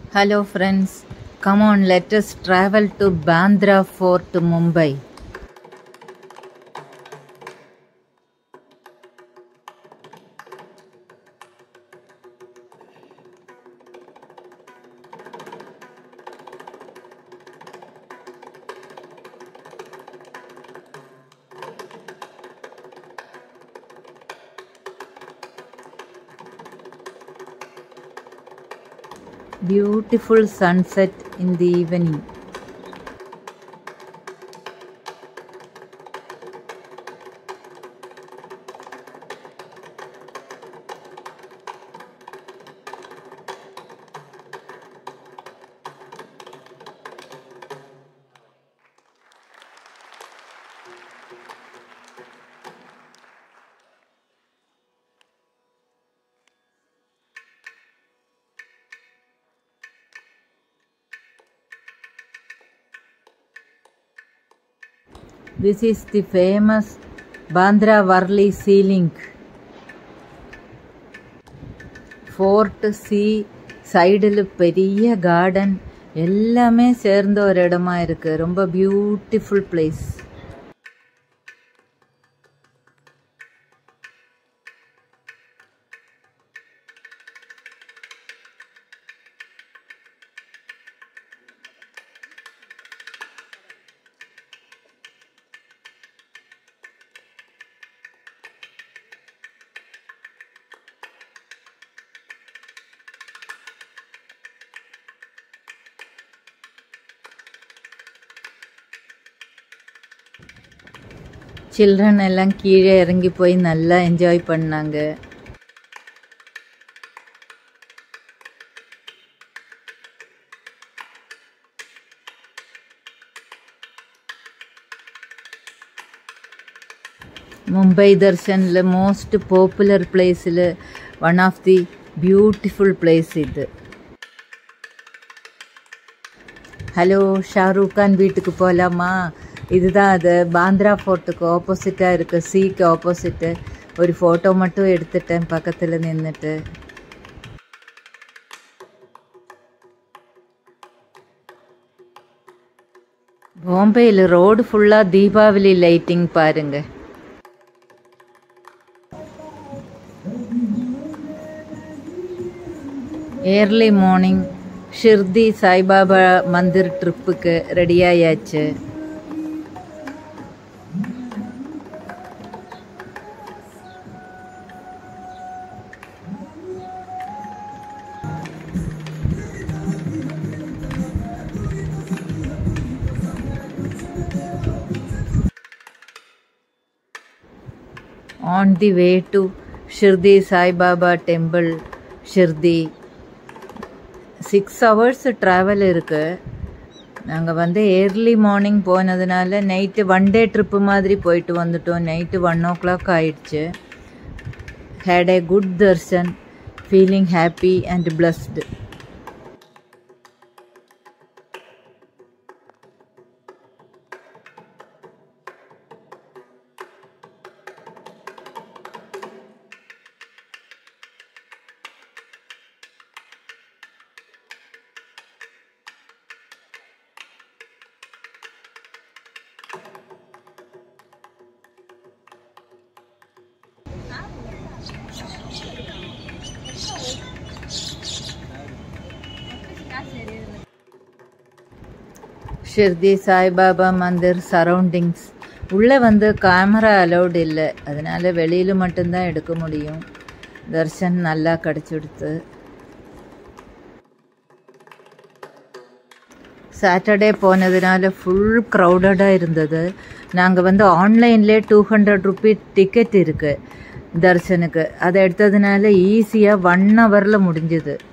Hello friends, come on let us travel to Bandra Fort, Mumbai. Beautiful sunset in the evening. This is the famous Bandra Worli Sea Link. Fort sea சைடில் பெரிய garden எல்லாமே சேர்ந்த ஒரு இடமா இருக்கு ரொம்ப beautiful place children எல்லாம் கீழே இறங்கி போய் நல்லா என்ஜாய் பண்ணாங்க മുംബൈ ദർശനിൽ മോസ്റ്റ് പോപ്പുലർ പ്ലേസിൽ one of the beautiful place ഇത് ஹலோ ஷாருக் கான் வீட்டுக்கு போகலாமா இதுதான் அது பாந்திரா ஃபோர்ட்டுக்கு ஆப்போசிட்டாக இருக்குது சீக்கு ஆப்போசிட்டு ஒரு ஃபோட்டோ மட்டும் எடுத்துட்டேன் பக்கத்தில் நின்றுட்டு பாம்பேயில் ரோடு ஃபுல்லாக தீபாவளி லைட்டிங் பாருங்க ஏர்லி மார்னிங் ஷிர்தி சாய்பாபா மந்திர் ட்ரிப்புக்கு ரெடியாயாச்சு on the way to Shirdi Sai Baba temple, Shirdi. Six hours travel இருக்குது நாங்கள் வந்து ஏர்லி மார்னிங் போனதுனால நைட்டு ஒன் டே ட்ரிப்பு மாதிரி போயிட்டு வந்துட்டோம் நைட்டு ஒன் ஓ கிளாக் ஆயிடுச்சு had a good darshan feeling happy and blessed Shirdi Saibaba Mandir surroundings உள்ளே வந்து கேமரா அலௌட் இல்லை அதனால் வெளியில் மட்டும்தான் எடுக்க முடியும் தர்ஷன் நல்லா கிடச்சிடுத்து சாட்டர்டே போனதுனால ஃபுல் க்ரௌடடாக இருந்தது நாங்கள் வந்து ஆன்லைன்லேயே டூ ஹண்ட்ரட் ருபி டிக்கெட் இருக்குது தர்ஷனுக்கு அதை எடுத்ததுனால ஈஸியாக ஒன் ஹவரில் முடிஞ்சுது